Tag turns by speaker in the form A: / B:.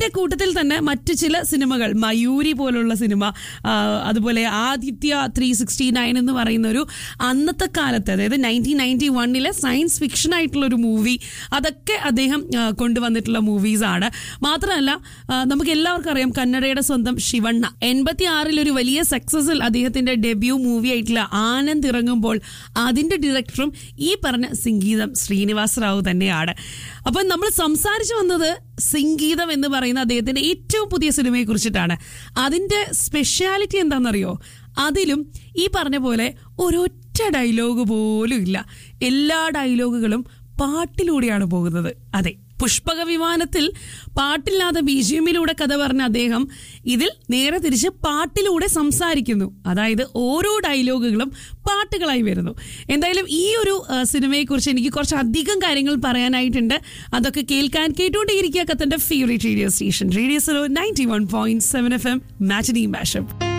A: ഒറ്റ കൂട്ടത്തിൽ തന്നെ മറ്റു ചില സിനിമകൾ മയൂരി പോലുള്ള സിനിമ ആ, അതുപോലെ ആദിത്യ ത്രീ സിക്സ്റ്റി നയൻ എന്ന് പറയുന്ന ഒരു അന്നത്തെ കാലത്ത് അതായത് നയൻറ്റീൻ നയൻറ്റി വണ്ണിലെ സയൻസ് ഫിക്ഷൻ ആയിട്ടുള്ള ഒരു മൂവി അതൊക്കെ അദ്ദേഹം ആ, കൊണ്ടുവന്നിട്ടുള്ള മൂവീസാണ് മാത്രമല്ല ആ, നമുക്ക് എല്ലാവർക്കും അറിയാം കന്നഡയുടെ സ്വന്തം ശിവണ്ണ എൺപത്തി ആറിൽ ഒരു വലിയ സക്സസിൽ അദ്ദേഹത്തിന്റെ ഡെബ്യൂ മൂവി ആയിട്ടുള്ള ആനന്ദ് ഇറങ്ങുമ്പോൾ അതിന്റെ ഡയറക്ടറും ഈ പറഞ്ഞ സംഗീതം ശ്രീനിവാസ റാവു തന്നെയാണ് അപ്പം നമ്മൾ സംസാരിച്ചു വന്നത് സംഗീതം എന്ന് പറയുന്ന അദ്ദേഹത്തിന്റെ ഏറ്റവും പുതിയ സിനിമയെ കുറിച്ചിട്ടാണ് അതിന്റെ സ്പെഷ്യാലിറ്റി എന്താണെന്നറിയോ അതിലും ഈ പറഞ്ഞ പോലെ ഒരൊറ്റ ഡയലോഗ് പോലും ഇല്ല എല്ലാ ഡയലോഗുകളും പാട്ടിലൂടെയാണ് പോകുന്നത് അതെ പുഷ്പക വിമാനത്തിൽ പാട്ടില്ലാതെ ബി ജി എമ്മിലൂടെ കഥ പറഞ്ഞ അദ്ദേഹം ഇതിൽ നേരെ തിരിച്ച് പാട്ടിലൂടെ സംസാരിക്കുന്നു അതായത് ഓരോ ഡയലോഗുകളും പാട്ടുകളായി വരുന്നു എന്തായാലും ഈ ഒരു ആ, സിനിമയെക്കുറിച്ച് എനിക്ക് കുറച്ച് അധികം കാര്യങ്ങൾ പറയാനായിട്ടുണ്ട് അതൊക്കെ കേൾക്കാൻ കേട്ടുകൊണ്ടേയിരിക്കുക കത്തന്റെ ഫേവറേറ്റ് റേഡിയോ സ്റ്റേഷൻ റേഡിയോ സലോ ninety one point seven F M matinee mashup